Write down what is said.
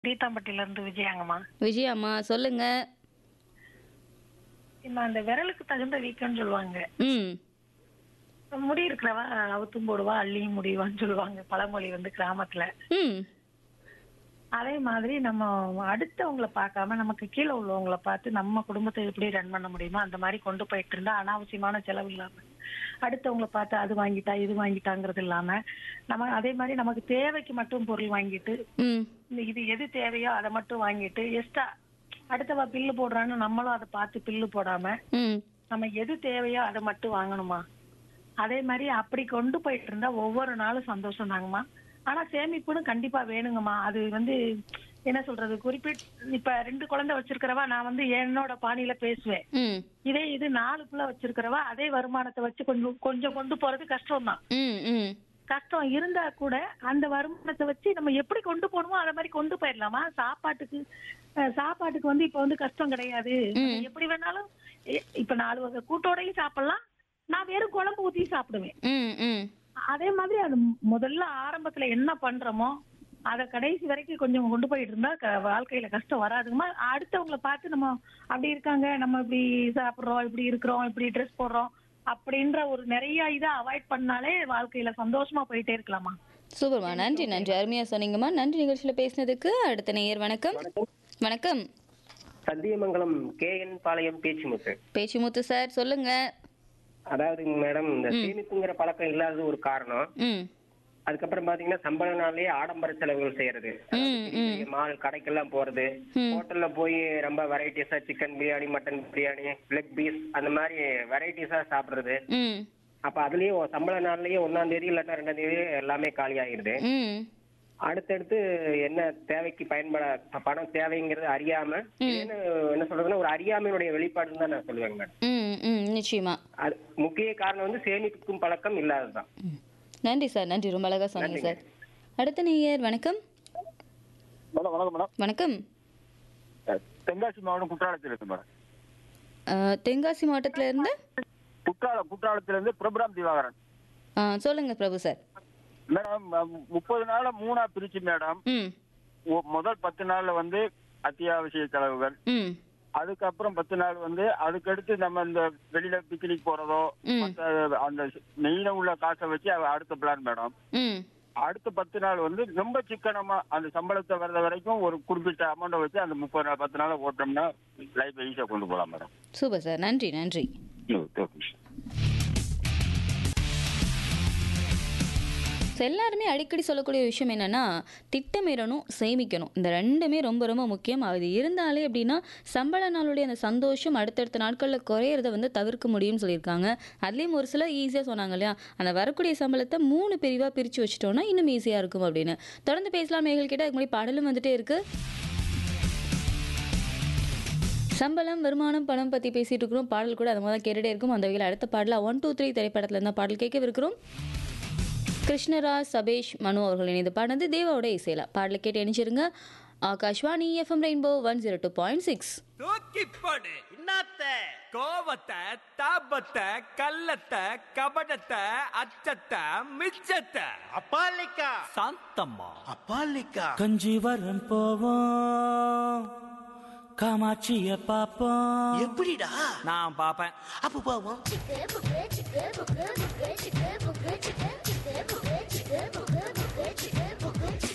தீத்தாம்பட்டியில இருந்து விஜயாங்கம்மா விஜயாம்மா சொல்லுங்க இன்னும் அந்த விரலுக்கு தகுந்த வீக்கம்னு சொல்லுவாங்க ம் முடி இருக்கிறவ அவுத்தும் போடுவா அள்ளியும் முடிவான்னு சொல்லுவாங்க பழமொழி வந்து கிராமத்துல ம் அதே மாதிரி நம்ம அடுத்தவங்கள பார்க்காம நமக்கு கீழே உள்ளவங்கள பார்த்து நம்ம குடும்பத்தை எப்படி ரன் பண்ண முடியுமோ அந்த மாதிரி கொண்டு போயிட்டு இருந்தா அனாவசியமான செலவு இல்லாம அடுத்தவங்கள பார்த்து அது வாங்கிட்டா இது வாங்கிட்டாங்கிறது இல்லாம நம்ம அதே மாதிரி நமக்கு தேவைக்கு மட்டும் பொருள் வாங்கிட்டு ம் இந்த இது எது தேவையோ அதை மட்டும் வாங்கிட்டு எக்ஸ்ட்ரா அடுத்தவ பில்லு போடுறான்னு நம்மளும் அதை பார்த்து பில்லு போடாம ம் நம்ம எது தேவையோ அதை மட்டும் வாங்கணுமா அதே மாதிரி அப்படி கொண்டு போயிட்டு இருந்தா ஒவ்வொரு நாளும் சந்தோஷம் தாங்கம்மா ஆனா சேமிப்புன்னு கண்டிப்பா வேணுங்கம்மா அது வந்து என்ன சொல்றது குறிப்பிட் இப்ப ரெண்டு குழந்தை வச்சிருக்கிறவா நான் வந்து என்னோட பாணியில பேசுவேன் ம் இதே இது நாலு புள்ள வச்சிருக்கிறவா அதே வருமானத்தை வச்சு கொஞ்சம் கொஞ்சம் கொண்டு போறது கஷ்டம் தான் ம் ம் கஷ்டம் இருந்தா கூட அந்த வருமானத்தை வச்சு நம்ம எப்படி கொண்டு போகணுமோ அதை மாதிரி கொண்டு போயிடலாமா சாப்பாட்டுக்கு அஹ், சாப்பாட்டுக்கு வந்து இப்ப வந்து கஷ்டம் கிடையாது நம்ம எப்படி வேணாலும் எ- இப்ப நாலு வகை கூட்டோடையும் சாப்பிடலாம் நான் வெறும் குழம்பு ஊத்தி சாப்பிடுவேன் ம் ம் அதே மாதிரி அது முதல்ல ஆரம்பத்துல என்ன பண்றோமோ அத கடைசி வரைக்கும் கொஞ்சம் கொண்டு போயிட்டு இருந்தா க- வாழ்க்கையில கஷ்டம் வராதுங்கம்மா அடுத்தவங்கள பார்த்து நம்ம அப்படி இருக்காங்க நம்ம இப்படி சாப்பிடுறோம் இப்படி இருக்கிறோம் இப்படி ட்ரெஸ் போடுறோம் அப்படின்ற ஒரு நிறைய இதை அவாய்ட் பண்ணாலே வாழ்க்கையில சந்தோஷமா போயிட்டே இருக்கலாமா சூப்பர்மா நன்றி நன்றி அருமையா சொன்னீங்கம்மா நன்றி நிகழ்ச்சியில் பேசினதுக்கு அடுத்த நேயர் வணக்கம் வணக்கம் Sathyamangalam K N Palayam Pechimuthu Pechimuthu sir சொல்லுங்க அதாவது மேடம் இந்த சேமிப்புங்கிற பழக்கம் இல்லாதது ஒரு காரணம் ம் அதுக்கப்புறம் பாத்தீங்கன்னா சம்பள நாள்லயே ஆடம்பர செலவுகள் செய்யறது ம் ம் மால் கடைக்கெல்லாம் போறது ம். ஹோட்டல்ல போய் ரொம்ப வெரைட்டிஸா chicken biryani mutton biryani leg piece அந்த மாதிரி வெரைட்டிஸா சாப்பிடுறது ம் அப்ப அதுலயே ஒ- சம்பள நாள்லயே ஒன்னாம் தேதி இல்லாட்டா ரெண்டாம் தேதி எல்லாமே காலி ஆயிருது ம் அடுத்தடுத்து என்ன தேவைக்கு பயன்பட ப- பணம் தேவைங்கிறது அறியாம என்ன என்ன சொல்றதுன்னா ஒரு அறியாமையுடைய வெளிப்பாடுன்னு தான் நான் சொல்லுவேங்க மேடம் ம் ம் நிச்சயமா அது முக்கிய காரணம் வந்து சேமிப்புக்கும் பழக்கம் இல்லாததுதான் ம். நன்றி சார் நன்றி ரொம்ப அழகா சொன்னீங்க சார் அடுத்த நேயர் வணக்கம் மேடம் வணக்கம் மேடம் வணக்கம் அஹ் தென்காசி மாவட்டம் குற்றாலத்தில் இருக்கு மேடம் அஹ், தென்காசி மாவட்டத்துல இருந்து குற்றாலம் குற்றாலத்திலிருந்து பிரபுராம் திவாகரன் அஹ், சொல்லுங்க பிரபு சார் மேடம் அஹ் முப்பது நாள மூணா பிரிச்சு மேடம் ம் ஒ- முதல் பத்து நாள்ல வந்து அத்தியாவசிய செலவுகள் ம் அதுக்கப்புறம் பத்து நாள் வந்து அதுக்கடுத்து நம்ம இந்த வெளியில பிக்னிக் போறதோ ம். மத்த அந்த மெயின உள்ள காசை வச்சு அவ அடுத்த பிளான் மேடம் ம் அடுத்த பத்து நாள் வந்து ரொம்ப சிக்கனமா அந்த சம்பளத்தை வர்ற வரைக்கும் ஒரு குறிப்பிட்ட அமௌண்ட்டை வச்சு அந்த முப்பது நாள் பத்து நாளை ஓட்டோம்னா லைஃப் ஈஸியா கொண்டு போகலாம் மேடம் சூப்பர் சார் நன்றி நன்றி ஓகே ஸோ எல்லாருமே அடிக்கடி சொல்லக்கூடிய விஷயம் என்னன்னா திட்டமிடணும் சேமிக்கணும் இந்த ரெண்டுமே ரொம்ப ரொம்ப முக்கியம் அது இருந்தாலே அப்படின்னா சம்பள நாளுடைய அந்த சந்தோஷம் அடுத்தடுத்த நாட்களில் குறையிறத வந்து தவிர்க்க முடியும்னு சொல்லியிருக்காங்க அதுலேயும் ஒரு சிலர் ஈஸியாக சொன்னாங்க இல்லையா அந்த வரக்கூடிய சம்பளத்தை மூணு பிரிவாக பிரித்து வச்சுட்டோம்னா இன்னும் ஈஸியாக இருக்கும் அப்படின்னு தொடர்ந்து பேசலாம் மேகல் கிட்ட அதுக்கு முன்னாடி பாடலும் வந்துட்டே இருக்கு சம்பளம் வருமானம் பணம் பற்றி பேசிட்டு இருக்கிறோம் பாடல் கூட அது மாதிரி தான் கேட்டுட்டே இருக்கும் அந்த வகையில் அடுத்த பாடலாக ஒன் டூ த்ரீ திரைப்படத்தில் இருந்தால் பாடல் கேட்கவிருக்கிறோம் கிருஷ்ணராஜ் சபேஷ் மனு அவர்கள் இணைந்து பாடினது தேவாவோட இசையில பாடலை கேட்டு இணைச்சிருங்க Akashvani FM rainbow one zero two point six தூக்கி போடு இன்னாத்த கோவத்தை தாபத்தை கள்ளத்தை கபடத்தை அச்சத்தை மிச்சத்தை அப்பாலிக்கா சாந்தம்மா அப்பாலிக்கா கஞ்சிவரம் போவோம் காமாட்சிய பாப்போம் எப்படிடா நான் பாப்பேன் அப்ப போவோம் chicken, chicken, chicken, chicken, chicken, chicken, chicken, chicken, chicken, chicken, chicken,